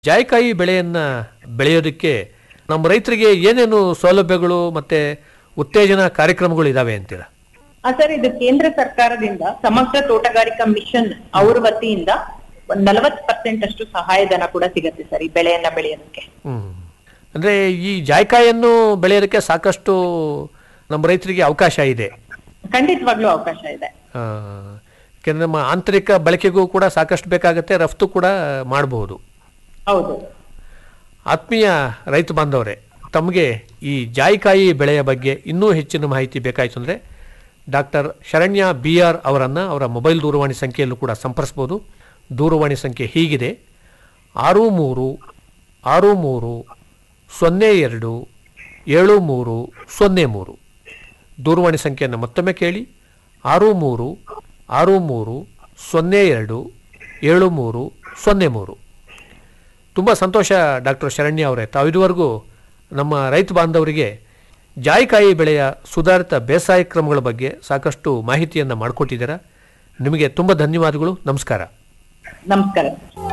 ಜಾಯಿಕಾಯಿ ಬೆಳೆಯನ್ನ ಬೆಳೆಯೋದಕ್ಕೆ ನಮ್ಮ ರೈತರಿಗೆ ಏನೇನು ಸೌಲಭ್ಯಗಳು ಮತ್ತೆ ಉತ್ತೇಜನ ಕಾರ್ಯಕ್ರಮಗಳು ಇದಾವೆ ಅಂತೀರಾ ಆ ಸರ್ ಇದು ಕೇಂದ್ರ ಸರ್ಕಾರದಿಂದ ಸಮಗ್ರ ತೋಟಗಾರಿಕಾ ಮಿಷನ್ ಅವ್ರ ವತಿಯಿಂದ ಒಂದ್ ನಲವತ್ತು ಪರ್ಸೆಂಟ್ ಅಷ್ಟು ಸಹಾಯಧನ ಕೂಡ ಸಿಗತ್ತೆ ಸರ್ ಈ ಬೆಳೆಯನ್ನ ಬೆಳೆಯೋದಕ್ಕೆ ಹ್ಮ್ ಅಂದ್ರೆ ಈ ಜಾಯಿಕಾಯಿಯನ್ನು ಬೆಳೆಯೋದಕ್ಕೆ ಸಾಕಷ್ಟು ನಮ್ಮ ರೈತರಿಗೆ ಅವಕಾಶ ಇದೆ ಖಂಡಿತವಾಗ್ಲೂ ಅವಕಾಶ ಇದೆ ಆ, ಯಾಕೆಂದ್ರೆ ನಮ್ಮ ಆಂತರಿಕ ಬಳಕೆಗೂ ಕೂಡ ಸಾಕಷ್ಟು ಬೇಕಾಗುತ್ತೆ ರಫ್ತು ಕೂಡ ಮಾಡಬಹುದು ಹೌದು ಆತ್ಮೀಯ ರೈತ ಬಾಂಧವರೇ ತಮಗೆ ಈ ಜಾಯಿಕಾಯಿ ಬೆಳೆಯ ಬಗ್ಗೆ ಇನ್ನೂ ಹೆಚ್ಚಿನ ಮಾಹಿತಿ ಬೇಕಾಯಿತು ಅಂದರೆ ಡಾಕ್ಟರ್ ಶರಣ್ಯ ಬಿ ಆರ್ ಅವರನ್ನು ಅವರ ಮೊಬೈಲ್ ದೂರವಾಣಿ ಸಂಖ್ಯೆಯಲ್ಲೂ ಕೂಡ ಸಂಪರ್ಸ್ಬೋದು ದೂರವಾಣಿ ಸಂಖ್ಯೆ ಹೀಗಿದೆ ಆರು ಮೂರು ಆರು ಮೂರು ಸೊನ್ನೆ ಎರಡು ಏಳು ಮೂರು ಸೊನ್ನೆ ಮೂರು ದೂರವಾಣಿ ಸಂಖ್ಯೆಯನ್ನು ಮತ್ತೊಮ್ಮೆ ಕೇಳಿ ಆರು ಮೂರು ಆರು ಮೂರು ಸೊನ್ನೆ ಎರಡು ಏಳು ಮೂರು ಸೊನ್ನೆ ಮೂರು ತುಂಬ ಸಂತೋಷ ಡಾಕ್ಟರ್ ಶರಣ್ಯ ಅವರೇ ತಾವು ಇದುವರೆಗೂ ನಮ್ಮ ರೈತ ಬಾಂಧವರಿಗೆ ಜಾಯಿಕಾಯಿ ಬೆಳೆಯ ಸುಧಾರಿತ ಬೇಸಾಯ ಕ್ರಮಗಳ ಬಗ್ಗೆ ಸಾಕಷ್ಟು ಮಾಹಿತಿಯನ್ನು ಮಾಡಿಕೊಟ್ಟಿದ್ದೀರಾ ನಿಮಗೆ ತುಂಬ ಧನ್ಯವಾದಗಳು ನಮಸ್ಕಾರ ನಮಸ್ಕಾರ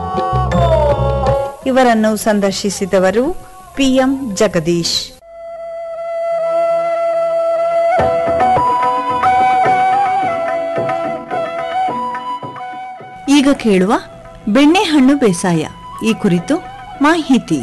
ಇವರನ್ನು ಸಂದರ್ಶಿಸಿದವರು ಪಿಎಂ ಜಗದೀಶ್ ಈಗ ಕೇಳುವ ಬೆಣ್ಣೆಹಣ್ಣು ಬೇಸಾಯ ಈ ಕುರಿತು ಮಾಹಿತಿ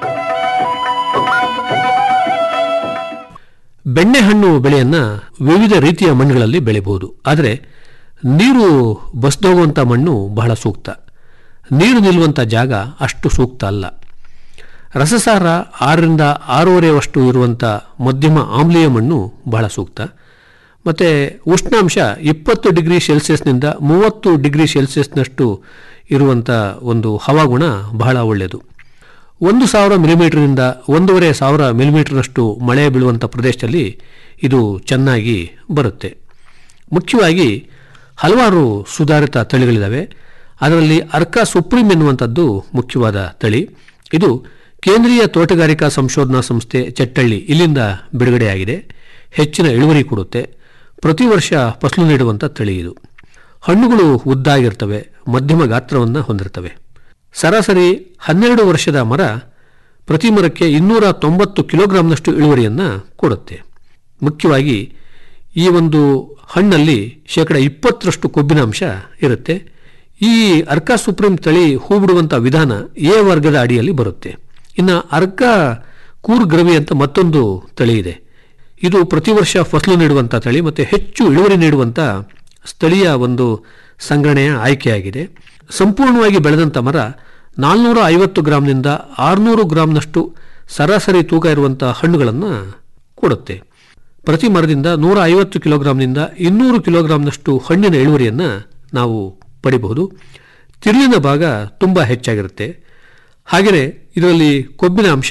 ಬೆಣ್ಣೆಹಣ್ಣು ಬೆಳೆಯನ್ನು ವಿವಿಧ ರೀತಿಯ ಮಣ್ಣುಗಳಲ್ಲಿ ಬೆಳೆಯಬಹುದು ಆದರೆ ನೀರು ಬಸ್ದೋಗುವಂಥ ಮಣ್ಣು ಬಹಳ ಸೂಕ್ತ ನೀರು ನಿಲ್ಲುವಂಥ ಜಾಗ ಅಷ್ಟು ಸೂಕ್ತ ಅಲ್ಲ ರಸಸಾರ ಆರರಿಂದ ಆರೂವರೆವಷ್ಟು ಇರುವಂಥ ಮಧ್ಯಮ ಆಮ್ಲೀಯ ಮಣ್ಣು ಬಹಳ ಸೂಕ್ತ ಮತ್ತು ಉಷ್ಣಾಂಶ ಇಪ್ಪತ್ತು ಡಿಗ್ರಿ ಸೆಲ್ಸಿಯಸ್ನಿಂದ ಮೂವತ್ತು ಡಿಗ್ರಿ ಸೆಲ್ಸಿಯಸ್ನಷ್ಟು ಇರುವಂಥ ಒಂದು ಹವಾಗುಣ ಬಹಳ ಒಳ್ಳೆಯದು ಒಂದು ಸಾವಿರ ಮಿಲಿಮೀಟರ್ನಿಂದ ಒಂದೂವರೆ ಸಾವಿರ ಮಿಲಿಮೀಟರ್ನಷ್ಟು ಮಳೆ ಬೀಳುವಂಥ ಪ್ರದೇಶದಲ್ಲಿ ಇದು ಚೆನ್ನಾಗಿ ಬರುತ್ತೆ ಮುಖ್ಯವಾಗಿ ಹಲವಾರು ಸುಧಾರಿತ ತಳಿಗಳಿದ್ದಾವೆ ಅದರಲ್ಲಿ ಅರ್ಕಾ ಸುಪ್ರೀಂ ಎನ್ನುವಂಥದ್ದು ಮುಖ್ಯವಾದ ತಳಿ ಇದು ಕೇಂದ್ರೀಯ ತೋಟಗಾರಿಕಾ ಸಂಶೋಧನಾ ಸಂಸ್ಥೆ ಚಟ್ಟಳ್ಳಿ ಇಲ್ಲಿಂದ ಬಿಡುಗಡೆಯಾಗಿದೆ ಹೆಚ್ಚಿನ ಇಳುವರಿ ಕೊಡುತ್ತೆ ಪ್ರತಿ ವರ್ಷ ಫಸಲು ನೀಡುವಂಥ ತಳಿ ಇದು ಹಣ್ಣುಗಳು ಉದ್ದಾಗಿರ್ತವೆ ಮಧ್ಯಮ ಗಾತ್ರವನ್ನು ಹೊಂದಿರ್ತವೆ ಸರಾಸರಿ ಹನ್ನೆರಡು ವರ್ಷದ ಮರ ಪ್ರತಿ ಮರಕ್ಕೆ ಇನ್ನೂರ ತೊಂಬತ್ತು ಕಿಲೋಗ್ರಾಂನಷ್ಟು ಇಳುವರಿಯನ್ನು ಕೊಡುತ್ತೆ ಮುಖ್ಯವಾಗಿ ಈ ಒಂದು ಹಣ್ಣಲ್ಲಿ ಶೇಕಡ ಇಪ್ಪತ್ತರಷ್ಟು ಕೊಬ್ಬಿನ ಅಂಶ ಇರುತ್ತೆ ಈ ಅರ್ಕಾ ಸುಪ್ರೀಂ ತಳಿ ಹೂ ಬಿಡುವಂಥ ವಿಧಾನ ಎ ವರ್ಗದ ಅಡಿಯಲ್ಲಿ ಬರುತ್ತೆ ಇನ್ನು ಅರ್ಕಾ ಕೂರ್ಗ್ರವಿ ಅಂತ ಮತ್ತೊಂದು ತಳಿ ಇದೆ ಇದು ಪ್ರತಿ ವರ್ಷ ಫಸಲು ನೀಡುವಂಥ ತಳಿ ಮತ್ತು ಹೆಚ್ಚು ಇಳುವರಿ ನೀಡುವಂಥ ಸ್ಥಳೀಯ ಒಂದು ಸಂಗ್ರಹಣೆಯ ಆಯ್ಕೆಯಾಗಿದೆ ಸಂಪೂರ್ಣವಾಗಿ ಬೆಳೆದಂಥ ಮರ ನಾಲ್ನೂರ ಐವತ್ತು ಗ್ರಾಂನಿಂದ ಆರುನೂರು ಗ್ರಾಂನಷ್ಟು ಸರಾಸರಿ ತೂಕ ಇರುವಂಥ ಹಣ್ಣುಗಳನ್ನು ಕೊಡುತ್ತೆ ಪ್ರತಿ ಮರದಿಂದ ನೂರ ಐವತ್ತು ಕಿಲೋಗ್ರಾಂನಿಂದ ಇನ್ನೂರು ಕಿಲೋಗ್ರಾಂನಷ್ಟು ಹಣ್ಣಿನ ಇಳುವರಿಯನ್ನು ನಾವು ಪಡಿಬಹುದು ತಿರುಳಿನ ಭಾಗ ತುಂಬ ಹೆಚ್ಚಾಗಿರುತ್ತೆ ಹಾಗೆಯೇ ಇದರಲ್ಲಿ ಕೊಬ್ಬಿನ ಅಂಶ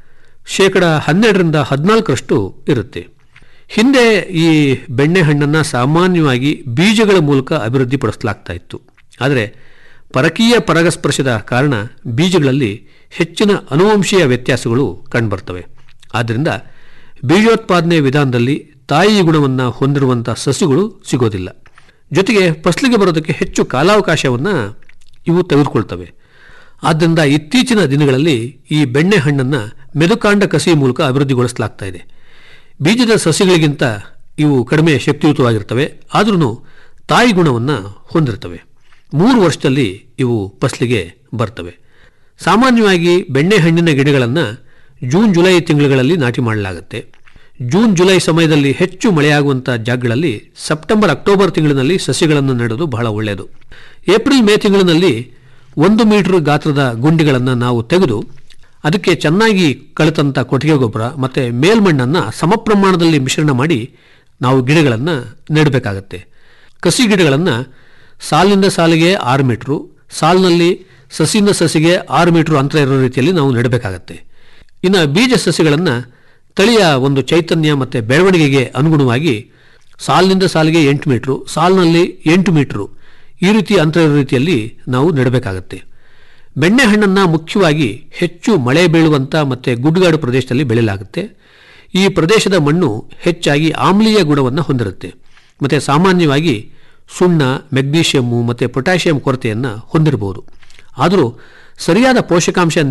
ಶೇಕಡ ಹನ್ನೆರಡರಿಂದ ಹದಿನಾಲ್ಕರಷ್ಟು ಇರುತ್ತೆ ಹಿಂದೆ ಈ ಬೆಣ್ಣೆಹಣ್ಣನ್ನು ಸಾಮಾನ್ಯವಾಗಿ ಬೀಜಗಳ ಮೂಲಕ ಅಭಿವೃದ್ಧಿಪಡಿಸಲಾಗ್ತಾ ಇತ್ತು ಆದರೆ ಪರಕೀಯ ಪರಾಗಸ್ಪರ್ಶದ ಕಾರಣ ಬೀಜಗಳಲ್ಲಿ ಹೆಚ್ಚಿನ ಅನುವಂಶೀಯ ವ್ಯತ್ಯಾಸಗಳು ಕಂಡುಬರ್ತವೆ ಆದ್ದರಿಂದ ಬೀಜೋತ್ಪಾದನೆ ವಿಧಾನದಲ್ಲಿ ತಾಯಿ ಗುಣವನ್ನು ಹೊಂದಿರುವಂಥ ಸಸಿಗಳು ಸಿಗೋದಿಲ್ಲ ಜೊತೆಗೆ ಫಸಲಿಗೆ ಬರೋದಕ್ಕೆ ಹೆಚ್ಚು ಕಾಲಾವಕಾಶವನ್ನು ಇವು ತೆಗೆದುಕೊಳ್ತವೆ ಆದ್ದರಿಂದ ಇತ್ತೀಚಿನ ದಿನಗಳಲ್ಲಿ ಈ ಬೆಣ್ಣೆಹಣ್ಣನ್ನು ಮೆದುಕಾಂಡ ಕಸಿ ಮೂಲಕ ಅಭಿವೃದ್ಧಿಗೊಳಿಸಲಾಗ್ತಾ ಇದೆ ಬೀಜದ ಸಸಿಗಳಿಗಿಂತ ಇವು ಕಡಿಮೆ ಶಕ್ತಿಯುತವಾಗಿರ್ತವೆ ಆದ್ರೂ ತಾಯಿ ಗುಣವನ್ನು ಹೊಂದಿರ್ತವೆ ಮೂರು ವರ್ಷದಲ್ಲಿ ಇವು ಫಸಲಿಗೆ ಬರ್ತವೆ ಸಾಮಾನ್ಯವಾಗಿ ಬೆಣ್ಣೆಹಣ್ಣಿನ ಗಿಡಗಳನ್ನು ಜೂನ್ ಜುಲೈ ತಿಂಗಳುಗಳಲ್ಲಿ ನಾಟಿ ಮಾಡಲಾಗುತ್ತೆ ಜೂನ್ ಜುಲೈ ಸಮಯದಲ್ಲಿ ಹೆಚ್ಚು ಮಳೆಯಾಗುವಂಥ ಜಾಗಗಳಲ್ಲಿ ಸೆಪ್ಟೆಂಬರ್ ಅಕ್ಟೋಬರ್ ತಿಂಗಳಿನಲ್ಲಿ ಸಸಿಗಳನ್ನು ನೆಡೋದು ಬಹಳ ಒಳ್ಳೆಯದು ಏಪ್ರಿಲ್ ಮೇ ತಿಂಗಳಿನಲ್ಲಿ ಒಂದು ಮೀಟರ್ ಗಾತ್ರದ ಗುಂಡಿಗಳನ್ನು ನಾವು ತೆಗೆದು ಅದಕ್ಕೆ ಚೆನ್ನಾಗಿ ಕಳೆತಂಥ ಕೊಟ್ಟಿಗೆ ಗೊಬ್ಬರ ಮತ್ತು ಮೇಲ್ಮಣ್ಣನ್ನು ಸಮ ಪ್ರಮಾಣದಲ್ಲಿ ಮಿಶ್ರಣ ಮಾಡಿ ನಾವು ಗಿಡಗಳನ್ನು ನೆಡಬೇಕಾಗತ್ತೆ ಕಸಿ ಗಿಡಗಳನ್ನು ಸಾಲಿನಿಂದ ಸಾಲಿಗೆ ಆರು ಮೀಟ್ರು ಸಾಲಿನಲ್ಲಿ ಸಸಿಯಿಂದ ಸಸಿಗೆ ಆರು ಮೀಟ್ರು ಅಂತರ ಇರೋ ರೀತಿಯಲ್ಲಿ ನಾವು ನೆಡಬೇಕಾಗತ್ತೆ ಇನ್ನು ಬೀಜ ಸಸಿಗಳನ್ನು ತಳಿಯ ಒಂದು ಚೈತನ್ಯ ಮತ್ತು ಬೆಳವಣಿಗೆಗೆ ಅನುಗುಣವಾಗಿ ಸಾಲಿನಿಂದ ಸಾಲಿಗೆ ಎಂಟು ಮೀಟ್ರು ಸಾಲಿನಲ್ಲಿ ಎಂಟು ಮೀಟ್ರು ಈ ರೀತಿ ಅಂತರ ಇರೋ ರೀತಿಯಲ್ಲಿ ನಾವು ನೆಡಬೇಕಾಗತ್ತೆ ಬೆಣ್ಣೆಹಣ್ಣನ್ನು ಮುಖ್ಯವಾಗಿ ಹೆಚ್ಚು ಮಳೆ ಬೀಳುವಂಥ ಮತ್ತು ಗುಡ್ಡುಗಾಡು ಪ್ರದೇಶದಲ್ಲಿ ಬೆಳೆಯಲಾಗುತ್ತೆ ಈ ಪ್ರದೇಶದ ಮಣ್ಣು ಹೆಚ್ಚಾಗಿ ಆಮ್ಲೀಯ ಗುಣವನ್ನು ಹೊಂದಿರುತ್ತೆ ಮತ್ತು ಸಾಮಾನ್ಯವಾಗಿ ಸುಣ್ಣ ಮೆಗ್ನೀಷಿಯಮ್ಮು ಮತ್ತು ಪೊಟ್ಯಾಷಿಯಂ ಕೊರತೆಯನ್ನು ಹೊಂದಿರಬಹುದು ಆದರೂ ಸರಿಯಾದ ಪೋಷಕಾಂಶ